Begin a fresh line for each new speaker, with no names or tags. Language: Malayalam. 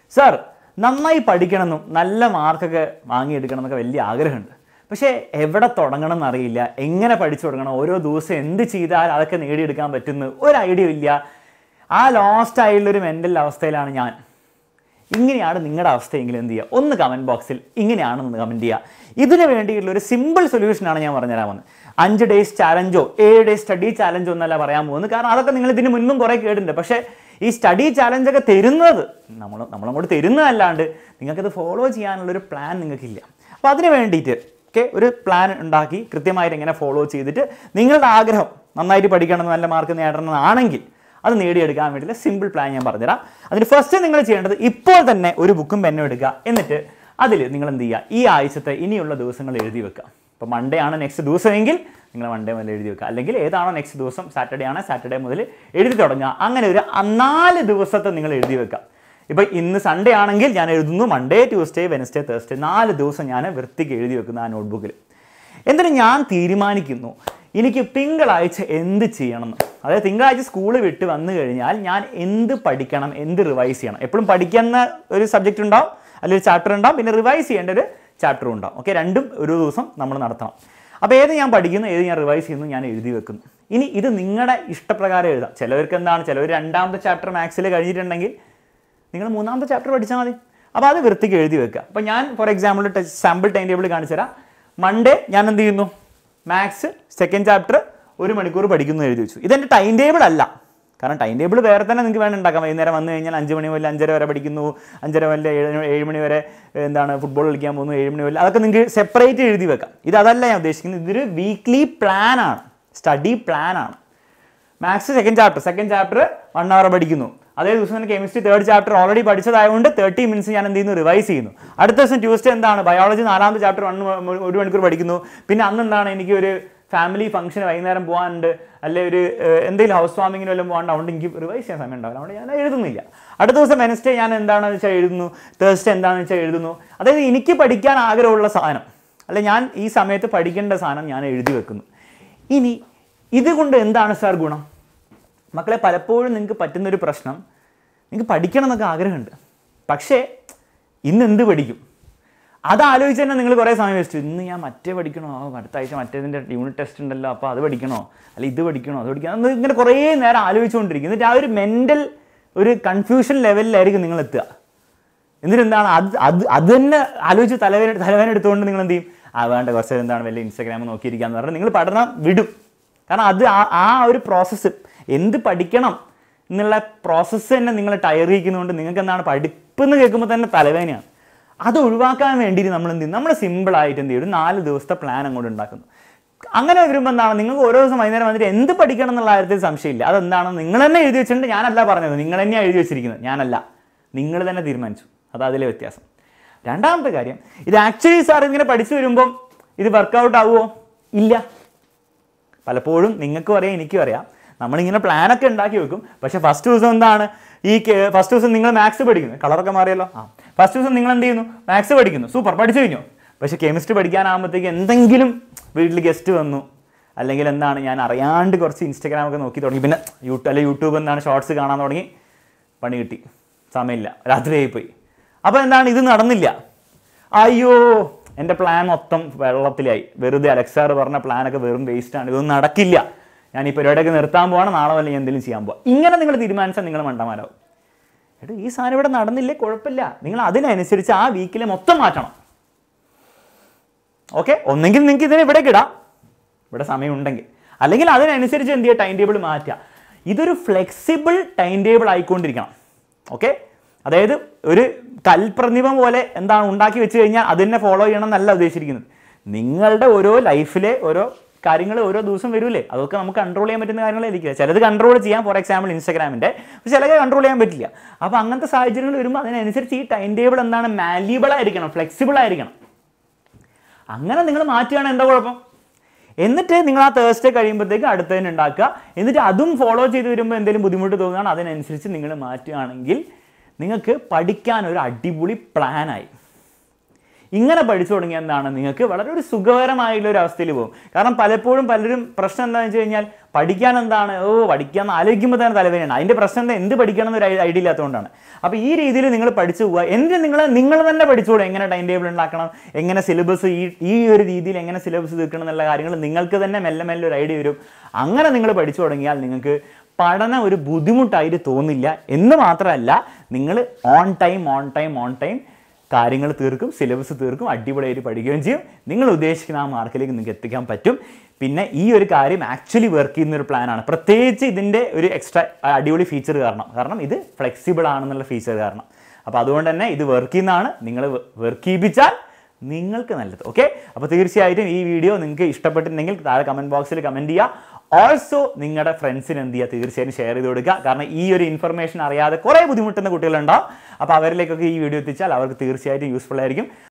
സാർ നന്നായി പഠിക്കണമെന്നും നല്ല മാർക്കൊക്കെ വാങ്ങിയെടുക്കണം എന്നൊക്കെ വലിയ ആഗ്രഹമുണ്ട് പക്ഷേ എവിടെ തുടങ്ങണം എന്നറിയില്ല എങ്ങനെ പഠിച്ചു തുടങ്ങണം ഓരോ ദിവസം എന്ത് ചെയ്താൽ അതൊക്കെ നേടിയെടുക്കാൻ പറ്റുന്നു ഒരു ഐഡിയ ഇല്ല ആ ലോസ്റ്റ് ആയിട്ടുള്ളൊരു മെൻ്റൽ അവസ്ഥയിലാണ് ഞാൻ ഇങ്ങനെയാണ് നിങ്ങളുടെ അവസ്ഥയെങ്കിൽ എന്ത് ചെയ്യുക ഒന്ന് കമൻറ്റ് ബോക്സിൽ ഇങ്ങനെയാണെന്ന് കമൻറ്റ് ചെയ്യുക ഇതിന് വേണ്ടിയിട്ടുള്ള ഒരു സിമ്പിൾ സൊല്യൂഷനാണ് ഞാൻ പറഞ്ഞുതരാൻ പോകുന്നത് അഞ്ച് ഡേയ്സ് ചാലഞ്ചോ ഏഴ് ഡേയ്സ് സ്റ്റഡി ചാലഞ്ചോ എന്നല്ല പറയാൻ പോകുന്നത് കാരണം അതൊക്കെ നിങ്ങൾ ഇതിന് മുൻപും കുറേ കേട്ടിട്ടുണ്ട് പക്ഷേ ഈ സ്റ്റഡി ചാലഞ്ചൊക്കെ തരുന്നത് നമ്മൾ നമ്മളങ്ങോട്ട് തരുന്നതല്ലാണ്ട് നിങ്ങൾക്കത് ഫോളോ ചെയ്യാനുള്ളൊരു പ്ലാൻ നിങ്ങൾക്കില്ല അപ്പോൾ അതിന് വേണ്ടിയിട്ട് ഓക്കെ ഒരു പ്ലാൻ ഉണ്ടാക്കി കൃത്യമായിട്ട് എങ്ങനെ ഫോളോ ചെയ്തിട്ട് നിങ്ങളുടെ ആഗ്രഹം നന്നായിട്ട് പഠിക്കണം നല്ല മാർക്ക് നേടണമെന്നാണെങ്കിൽ അത് നേടിയെടുക്കാൻ വേണ്ടിയിട്ട് സിമ്പിൾ പ്ലാൻ ഞാൻ പറഞ്ഞുതരാം അതിന് ഫസ്റ്റ് നിങ്ങൾ ചെയ്യേണ്ടത് ഇപ്പോൾ തന്നെ ഒരു ബുക്കും പെന്നും എടുക്കുക എന്നിട്ട് അതിൽ നിങ്ങൾ എന്ത് ചെയ്യുക ഈ ആഴ്ചത്തെ ഇനിയുള്ള ദിവസങ്ങൾ എഴുതി വെക്കുക ഇപ്പോൾ മൺഡേ ആണ് നെക്സ്റ്റ് ദിവസമെങ്കിൽ നിങ്ങൾ മൺഡേ മുതൽ എഴുതി വെക്കുക അല്ലെങ്കിൽ ഏതാണോ നെക്സ്റ്റ് ദിവസം സാറ്റർഡേ ആണ് സാറ്റർഡേ മുതൽ എഴുതി തുടങ്ങുക അങ്ങനെ ഒരു നാല് ദിവസത്തെ നിങ്ങൾ എഴുതി വെക്കുക ഇപ്പോൾ ഇന്ന് സൺഡേ ആണെങ്കിൽ ഞാൻ എഴുതുന്നു മൺഡേ ട്യൂസ്ഡേ വെനസ്ഡേ തേഴ്സ്ഡേ നാല് ദിവസം ഞാൻ വൃത്തിക്ക് എഴുതി വെക്കുന്നു ആ നോട്ട്ബുക്കിൽ എന്നിട്ട് ഞാൻ തീരുമാനിക്കുന്നു എനിക്ക് തിങ്കളാഴ്ച എന്ത് ചെയ്യണം അതായത് തിങ്കളാഴ്ച സ്കൂൾ വിട്ട് വന്നു കഴിഞ്ഞാൽ ഞാൻ എന്ത് പഠിക്കണം എന്ത് റിവൈസ് ചെയ്യണം എപ്പോഴും പഠിക്കുന്ന ഒരു സബ്ജക്റ്റ് ഉണ്ടാവും അല്ലെങ്കിൽ ഒരു ചാപ്റ്റർ ഉണ്ടാവും പിന്നെ റിവൈസ് ചെയ്യേണ്ട ഒരു ചാപ്റ്ററും ഉണ്ടാവും ഓക്കെ രണ്ടും ഒരു ദിവസം നമ്മൾ നടത്തണം അപ്പോൾ ഏത് ഞാൻ പഠിക്കുന്നു ഏത് ഞാൻ റിവൈസ് ചെയ്യുന്നു ഞാൻ എഴുതി വെക്കുന്നു ഇനി ഇത് നിങ്ങളുടെ ഇഷ്ടപ്രകാരം എഴുതാം ചിലവർക്ക് എന്താണ് ചിലവർ രണ്ടാമത്തെ ചാപ്റ്റർ മാത്സിൽ കഴിഞ്ഞിട്ടുണ്ടെങ്കിൽ നിങ്ങൾ മൂന്നാമത്തെ ചാപ്റ്റർ പഠിച്ചാൽ മതി അപ്പോൾ അത് വൃത്തിക്ക് എഴുതി വെക്കുക അപ്പോൾ ഞാൻ for example sample time table കാണിച്ചു തരാം മൺഡേ ഞാൻ എന്ത് ചെയ്യുന്നു മാത്സ് സെക്കൻഡ് ചാപ്റ്റർ ഒരു മണിക്കൂർ പഠിക്കുന്നു എഴുതി വെച്ചു ഇതെൻ്റെ ടൈം ടേബിൾ അല്ല കാരണം ടൈം ടേബിൾ വേറെ തന്നെ നിങ്ങൾക്ക് വേണം ഉണ്ടാക്കാം വൈകുന്നേരം വന്നു കഴിഞ്ഞാൽ അഞ്ച് മണി മുതൽ അഞ്ചര വരെ പഠിക്കുന്നു അഞ്ചര മുതൽ ഏഴ് ഏഴ് മണി വരെ എന്താണ് ഫുട്ബോൾ കളിക്കാൻ പോകുന്നു ഏഴ് മണി മുതൽ അതൊക്കെ നിങ്ങൾക്ക് സെപ്പറേറ്റ് എഴുതി വെക്കാം ഇത് അതല്ല ഞാൻ ഉദ്ദേശിക്കുന്നത് ഇതൊരു വീക്ക്ലി പ്ലാൻ ആണ് സ്റ്റഡി പ്ലാൻ ആണ് maths second chapter second chapter one hour പഠിക്കുന്നു അതേ ദിവസം തന്നെ കെമിസ്ട്രി തേർഡ് ചാപ്റ്റർ ഓൾറെഡി പഠിച്ചതായതുകൊണ്ട് തേർട്ടി മിനിറ്റ്സ് ഞാൻ എന്ത് ചെയ്യുന്നു റിവൈസ് ചെയ്യുന്നു അടുത്ത ദിവസം ട്യൂസ്ഡേ എന്താണ് ബയോളജി നാലാമത്തെ ചാപ്റ്റർ വൺ ഒരു മണിക്കൂർ പഠിക്കുന്നു പിന്നെ അന്ന് എന്താണ് എനിക്ക് ഒരു ഫാമിലി ഫംഗ്ഷൻ വൈകുന്നേരം പോകാനുണ്ട് അല്ലെ ഒരു ഏഹ്, എന്തെങ്കിലും ഹൗസ് വാമിങ്ങിന് വല്ലതും പോകാണ്ട് അതുകൊണ്ട് എനിക്ക് റിവൈസ് ചെയ്യാൻ സമയം ഉണ്ടാവില്ല അതുകൊണ്ട് ഞാൻ എഴുതുന്നില്ല അടുത്ത ദിവസം വെനസ്ഡേ ഞാൻ എന്താണെന്ന് വെച്ചാൽ എഴുതുന്നു തേഴ്സ്ഡേ എന്താണെന്ന് വെച്ചാൽ എഴുതുന്നു അതായത് എനിക്ക് പഠിക്കാൻ ആഗ്രഹമുള്ള സാധനം അല്ലെ ഞാൻ ഈ സമയത്ത് പഠിക്കേണ്ട സാധനം ഞാൻ എഴുതി വെക്കുന്നു ഇനി ഇതുകൊണ്ട് എന്താണ് സാർ ഗുണം മക്കളെ പലപ്പോഴും നിങ്ങൾക്ക് പറ്റുന്നൊരു പ്രശ്നം നിങ്ങൾക്ക് പഠിക്കണം എന്നൊക്കെ ആഗ്രഹമുണ്ട് പക്ഷേ ഇന്ന് എന്ത് പഠിക്കും അത് ആലോചിച്ച് തന്നെ നിങ്ങൾ കുറേ സമയം വെച്ചു ഇന്ന് ഞാൻ മറ്റേ പഠിക്കണോ ആ, അടുത്ത ആഴ്ച മറ്റേതിൻ്റെ യൂണിറ്റ് ടെസ്റ്റ് ഉണ്ടല്ലോ അപ്പോൾ അത് പഠിക്കണോ അല്ല ഇത് പഠിക്കണോ അത് പഠിക്കണോ എന്ന് ഇങ്ങനെ കുറേ നേരം ആലോചിച്ചുകൊണ്ടിരിക്കും എന്നിട്ട് ആ ഒരു മെൻ്റൽ ഒരു കൺഫ്യൂഷൻ ലെവലിലായിരിക്കും നിങ്ങൾ എത്തുക എന്നിട്ട് എന്താണ് അത് അത് അത് തന്നെ ആലോചിച്ച് തലവേന തലവേന എടുത്തുകൊണ്ട് നിങ്ങൾ എന്ത് ചെയ്യും ആ വേണ്ട കുറച്ച് നേരം എന്താണ് വലിയ ഇൻസ്റ്റാഗ്രാം നോക്കിയിരിക്കാന്ന് പറഞ്ഞാൽ നിങ്ങൾ പഠനം വിടും കാരണം അത് ആ ആ ഒരു പ്രോസസ്സ് എന്ത് പഠിക്കണം എന്നുള്ള പ്രോസസ്സ് തന്നെ നിങ്ങളെ ടയറിയിക്കുന്നതുകൊണ്ട് നിങ്ങൾക്ക് എന്താണ് പഠിപ്പെന്ന് കേൾക്കുമ്പോൾ തന്നെ തലവേനയാണ് അത് ഒഴിവാക്കാൻ വേണ്ടിയിട്ട് നമ്മൾ എന്ത് ചെയ്യും നമ്മൾ സിമ്പിളായിട്ട് എന്ത് ചെയ്യും ഒരു നാല് ദിവസത്തെ പ്ലാൻ അങ്ങോട്ട് ഉണ്ടാക്കുന്നു അങ്ങനെ വരുമ്പോൾ എന്താണ് നിങ്ങൾക്ക് ഓരോ ദിവസം വൈകുന്നേരം വന്നിട്ട് എന്ത് പഠിക്കണം എന്നുള്ള കാര്യത്തിൽ സംശയമില്ല അതെന്താണെന്ന് നിങ്ങൾ തന്നെ എഴുതി വെച്ചിട്ടുണ്ട് ഞാനല്ല പറഞ്ഞത് നിങ്ങൾ തന്നെയാണ് എഴുതി വെച്ചിരിക്കുന്നത് ഞാനല്ല നിങ്ങൾ തന്നെ തീരുമാനിച്ചു അത് അതിലെ വ്യത്യാസം രണ്ടാമത്തെ കാര്യം ഇത് ആക്ച്വലി സാർ ഇങ്ങനെ പഠിച്ചു വരുമ്പം ഇത് വർക്കൗട്ട് ആവുമോ ഇല്ല പലപ്പോഴും നിങ്ങൾക്കും അറിയാം എനിക്കും അറിയാം നമ്മളിങ്ങനെ പ്ലാനൊക്കെ ഉണ്ടാക്കി വെക്കും പക്ഷേ ഫസ്റ്റ് ദിവസം എന്താണ് ഈ ഫസ്റ്റ് ദിവസം നിങ്ങൾ മാത്സ് പഠിക്കുന്നു കളറൊക്കെ മാറിയല്ലോ ആ ഫസ്റ്റ് ദിവസം നിങ്ങൾ എന്ത് ചെയ്യുന്നു മാത്സ് പഠിക്കുന്നു സൂപ്പർ പഠിച്ചു കഴിഞ്ഞു പക്ഷേ കെമിസ്ട്രി പഠിക്കാനാകുമ്പോഴത്തേക്ക് എന്തെങ്കിലും വീട്ടിൽ ഗസ്റ്റ് വന്നു അല്ലെങ്കിൽ എന്താണ് ഞാൻ അറിയാണ്ട് കുറച്ച് ഇൻസ്റ്റാഗ്രാം ഒക്കെ നോക്കി തുടങ്ങി പിന്നെ യൂട്യൂബ് അല്ലെങ്കിൽ യൂട്യൂബ് എന്താണ് ഷോർട്സ് കാണാൻ തുടങ്ങി പണി കിട്ടി സമയമില്ല രാത്രിയായി പോയി അപ്പോൾ എന്താണ് ഇത് നടന്നില്ല അയ്യോ എൻ്റെ പ്ലാൻ മൊത്തം വെള്ളത്തിലായി വെറുതെ അലക്സാർ പറഞ്ഞ പ്ലാനൊക്കെ വെറും വേസ്റ്റാണ് ഇതൊന്നും നടക്കില്ല ഞാൻ ഈ പരിപാടിയൊക്കെ നിർത്താൻ പോവാണ് നാളെ വല്ല ഞാൻ എന്തെങ്കിലും ചെയ്യാൻ പോവാം ഇങ്ങനെ നിങ്ങൾ തീരുമാനിച്ചാൽ നിങ്ങൾ മണ്ടമാരാവും എടോ ഈ സാധനം ഇവിടെ നടന്നില്ലേ കുഴപ്പമില്ല നിങ്ങൾ അതിനനുസരിച്ച് ആ വീക്കിലെ മൊത്തം മാറ്റണം ഓക്കെ ഒന്നെങ്കിൽ നിങ്ങൾക്ക് ഇതിനെ ഇവിടെ ഇടാം ഇവിടെ സമയം ഉണ്ടെങ്കിൽ അല്ലെങ്കിൽ അതിനനുസരിച്ച് എന്ത് ചെയ്യുക ടൈം ടേബിൾ മാറ്റുക ഇതൊരു ഫ്ലെക്സിബിൾ ടൈം ടേബിൾ ആയിക്കൊണ്ടിരിക്കണം ഓക്കെ അതായത് ഒരു കൽപ്രതിഭം പോലെ എന്താണ് ഉണ്ടാക്കി വെച്ച് കഴിഞ്ഞാൽ അതിനെ ഫോളോ ചെയ്യണം എന്നല്ല ഉദ്ദേശിച്ചിരിക്കുന്നത് നിങ്ങളുടെ ഓരോ ലൈഫിലെ ഓരോ കാര്യങ്ങൾ ഓരോ ദിവസം വരൂലേ അതൊക്കെ നമുക്ക് കൺട്രോൾ ചെയ്യാൻ പറ്റുന്ന കാര്യങ്ങളായിരിക്കില്ല ചിലത് കൺട്രോൾ ചെയ്യാം ഫോർ എക്സാമ്പിൾ ഇൻസ്റ്റാഗ്രാമിൻ്റെ പക്ഷെ ചിലത് കൺട്രോൾ ചെയ്യാൻ പറ്റില്ല അപ്പോൾ അങ്ങനത്തെ സാഹചര്യങ്ങൾ വരുമ്പോൾ അതിനനുസരിച്ച് ഈ ടൈം ടേബിൾ എന്താണ് മാല്യബിൾ ആയിരിക്കണം ഫ്ലെക്സിബിൾ ആയിരിക്കണം അങ്ങനെ നിങ്ങൾ മാറ്റുകയാണ് എന്താ കുഴപ്പം എന്നിട്ട് നിങ്ങൾ ആ തേഴ്സ്ഡേ കഴിയുമ്പോഴത്തേക്ക് അടുത്തതിന് ഉണ്ടാക്കുക എന്നിട്ട് അതും ഫോളോ ചെയ്ത് വരുമ്പോൾ എന്തെങ്കിലും ബുദ്ധിമുട്ട് തോന്നുകയാണ് അതിനനുസരിച്ച് നിങ്ങൾ മാറ്റുകയാണെങ്കിൽ നിങ്ങൾക്ക് പഠിക്കാൻ ഒരു അടിപൊളി പ്ലാനായി ഇങ്ങനെ പഠിച്ചു തുടങ്ങിയാൽ എന്താണ് നിങ്ങൾക്ക് വളരെ ഒരു സുഖകരമായുള്ള ഒരു അവസ്ഥയിൽ പോകും കാരണം പലപ്പോഴും പലരും പ്രശ്നം എന്താണെന്ന് വെച്ച് കഴിഞ്ഞാൽ പഠിക്കാൻ എന്താണ് ഓ പഠിക്കാൻ ആലോചിക്കുമ്പോൾ തന്നെ തലവേദനയാണ് അതിൻ്റെ പ്രശ്നം എന്താ എന്ത് പഠിക്കണം എന്നൊരു ഐഡിയ ഇല്ലാത്തതുകൊണ്ടാണ് അപ്പോൾ ഈ രീതിയിൽ നിങ്ങൾ പഠിച്ചു പോവുക എന്ത് നിങ്ങൾ നിങ്ങൾ തന്നെ പഠിച്ചുകൂടെ എങ്ങനെ ടൈം ടേബിൾ ഉണ്ടാക്കണം എങ്ങനെ സിലബസ് ഈ ഈ ഒരു രീതിയിൽ എങ്ങനെ സിലബസ് തീർക്കണം എന്നുള്ള കാര്യങ്ങൾ നിങ്ങൾക്ക് തന്നെ മെല്ലെ മെല്ലെ ഒരു ഐഡിയ വരും അങ്ങനെ നിങ്ങൾ പഠിച്ചു തുടങ്ങിയാൽ നിങ്ങൾക്ക് പഠനം ഒരു ബുദ്ധിമുട്ടായിട്ട് തോന്നില്ല എന്ന് മാത്രമല്ല നിങ്ങൾ on time on time on time കാര്യങ്ങൾ തീർക്കും സിലബസ് തീർക്കും അടിപൊളിയായിട്ട് പഠിക്കുകയും ചെയ്യും നിങ്ങൾ ഉദ്ദേശിക്കുന്ന ആ മാർക്കിലേക്ക് നിങ്ങൾക്ക് എത്തിക്കാൻ പറ്റും പിന്നെ ഈ ഒരു കാര്യം ആക്ച്വലി വർക്ക് ചെയ്യുന്ന ഒരു പ്ലാനാണ് പ്രത്യേകിച്ച് ഇതിൻ്റെ ഒരു എക്സ്ട്രാ അടിപൊളി ഫീച്ചർ കാരണം കാരണം ഇത് ഫ്ലെക്സിബിൾ ആണെന്നുള്ള ഫീച്ചർ കാരണം അപ്പോൾ അതുകൊണ്ട് തന്നെ ഇത് വർക്ക് ചെയ്യുന്നതാണ് നിങ്ങൾ വർക്ക് ചെയ്യിപ്പിച്ചാൽ നിങ്ങൾക്ക് നല്ലത് ഓക്കെ അപ്പോൾ തീർച്ചയായിട്ടും ഈ വീഡിയോ നിങ്ങൾക്ക് ഇഷ്ടപ്പെട്ടിട്ടുണ്ടെങ്കിൽ താഴെ കമൻറ്റ് ബോക്സിൽ കമൻറ്റ് ചെയ്യുക ഓൾസോ നിങ്ങളുടെ ഫ്രണ്ട്സിന് എന്ത് ചെയ്യുക തീർച്ചയായും ഷെയർ ചെയ്ത് കൊടുക്കുക കാരണം ഈ ഒരു ഇൻഫർമേഷൻ അറിയാതെ കുറേ ബുദ്ധിമുട്ടുന്ന കുട്ടികളുണ്ടാവും അപ്പോൾ അവരിലേക്കൊക്കെ ഈ വീഡിയോ എത്തിച്ചാൽ അവർക്ക് തീർച്ചയായിട്ടും യൂസ്ഫുൾ ആയിരിക്കും